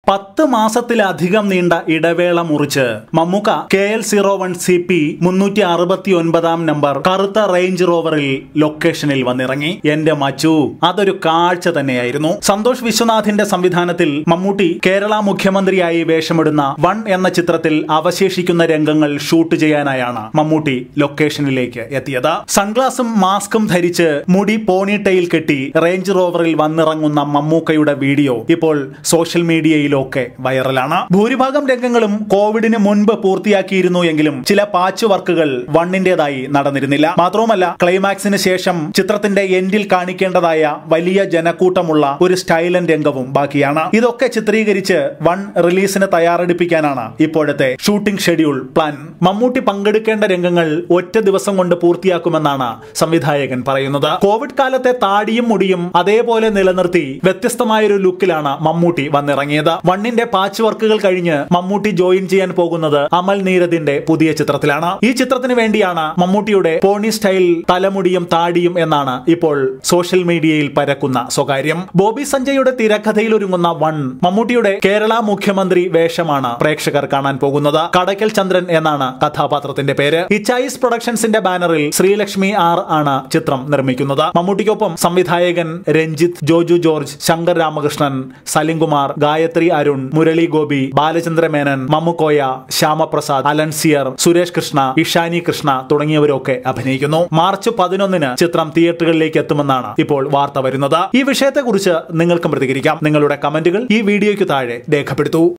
പത്ത് മാസത്തിലധികം നീണ്ട ഇടവേള മുറിച്ച് Mammukka K L zero one C P മുന്നൂറ്റി അറുപത്തി ഒൻപതാം നമ്പർ കറുത്ത റേഞ്ച് റോവറിൽ ലൊക്കേഷനിൽ വന്നിറങ്ങി എന്റെ മച്ചു അതൊരു കാഴ്ച തന്നെയായിരുന്നു സന്തോഷ് വിശ്വനാഥിന്റെ സംവിധാനത്തിൽ മമ്മൂട്ടി കേരള മുഖ്യമന്ത്രിയായി വേഷമിടുന്ന വൺ എന്ന ചിത്രത്തിൽ അവശേഷിക്കുന്ന രംഗങ്ങൾ ഷൂട്ട് ചെയ്യാനായാണ് മമ്മൂട്ടി ലൊക്കേഷനിലേക്ക് എത്തിയത് സൺഗ്ലാസും മാസ്കും ധരിച്ച് മുടി പോണിടെയിൽ കെട്ടി റേഞ്ച് റോവറിൽ വന്നിറങ്ങുന്ന മമ്മൂക്കയുടെ വീഡിയോ ഇപ്പോൾ സോഷ്യൽ മീഡിയയിലൊക്കെ വൈറലാണ് ഭൂരിഭാഗം രംഗങ്ങളും കോവിഡിന് മുൻപ് പൂർത്തിയാക്കിയിരുന്നു എങ്കിലും ചില പാച്ച് വർക്കുകൾ വണ്ണിന്റേതായി നടന്നിരുന്നില്ല മാത്രവുമല്ല ക്ലൈമാക്സിന് ശേഷം ചിത്രത്തിന്റെ എൻഡിൽ കാണിക്കേണ്ടതായ വലിയ ജനക്കൂട്ടമുള്ള ഒരു സ്റ്റൈലൻ രംഗവും ബാക്കിയാണ് ഇതൊക്കെ ചിത്രീകരിച്ച് വൺ റിലീസിന് തയ്യാറെടുപ്പിക്കാനാണ് ഇപ്പോഴത്തെ ഷൂട്ടിംഗ് ഷെഡ്യൂൾ പ്ലാൻ മമ്മൂട്ടി പങ്കെടുക്കേണ്ട രംഗങ്ങൾ ഒറ്റ ദിവസം കൊണ്ട് പൂർത്തിയാക്കുമെന്നാണ് സംവിധായകൻ പറയുന്നത് കോവിഡ് കാലത്തെ താടിയും മുടിയും അതേപോലെ നിലനിർത്തി വ്യത്യസ്തമായൊരു ലുക്കിലാണ് മമ്മൂട്ടി വന്നിറങ്ങിയത് വണ്ണിന്റെ പാച്ച് വർക്കുകൾ കഴിഞ്ഞ് മമ്മൂട്ടി ജോയിൻ ചെയ്യാൻ പോകുന്നത് അമൽ നീരദിന്റെ പുതിയ ചിത്രത്തിലാണ് ഈ ചിത്രത്തിന് വേണ്ടിയാണ് മമ്മൂട്ടിയുടെ പോണി സ്റ്റൈൽ തലമുടിയും താടിയും എന്നാണ് ഇപ്പോൾ സോഷ്യൽ മീഡിയയിൽ പരക്കുന്ന സ്വകാര്യം ബോബി സഞ്ജയുടെ തിരക്കഥയിൽ ഒരുങ്ങുന്ന വൺ മമ്മൂട്ടിയുടെ കേരള മുഖ്യമന്ത്രി വേഷമാണ് പ്രേക്ഷകർ കാണാൻ പോകുന്നത് കടക്കൽ ചന്ദ്രൻ എന്നാണ് കഥാപാത്രത്തിന്റെ പേര് ഇച്ചായിസ് പ്രൊഡക്ഷൻസിന്റെ ബാനറിൽ ശ്രീലക്ഷ്മി ആർ ആണ് ചിത്രം നിർമ്മിക്കുന്നത് മമ്മൂട്ടിക്കൊപ്പം സംവിധായകൻ രഞ്ജിത്ത് ജോജു ജോർജ് ശങ്കർ രാമകൃഷ്ണൻ സലിംകുമാർ ഗായത്രി അരുൺ മുരളി ഗോപി ബാലചന്ദ്ര മേനൻ മമ്മുക്കോയ ശ്യാമപ്രസാദ് അലൻസിയർ സുരേഷ് കൃഷ്ണ ഇഷാനി കൃഷ്ണ തുടങ്ങിയവരൊക്കെ അഭിനയിക്കുന്നു മാർച്ച് പതിനൊന്നിന് ചിത്രം തിയേറ്ററുകളിലേക്ക് എത്തുമെന്നാണ് ഇപ്പോൾ വാർത്ത വരുന്നത് ഈ വിഷയത്തെക്കുറിച്ച് നിങ്ങൾക്കും പ്രതികരിക്കാം നിങ്ങളുടെ കമന്റുകൾ ഈ വീഡിയോയ്ക്ക് താഴെ രേഖപ്പെടുത്തൂ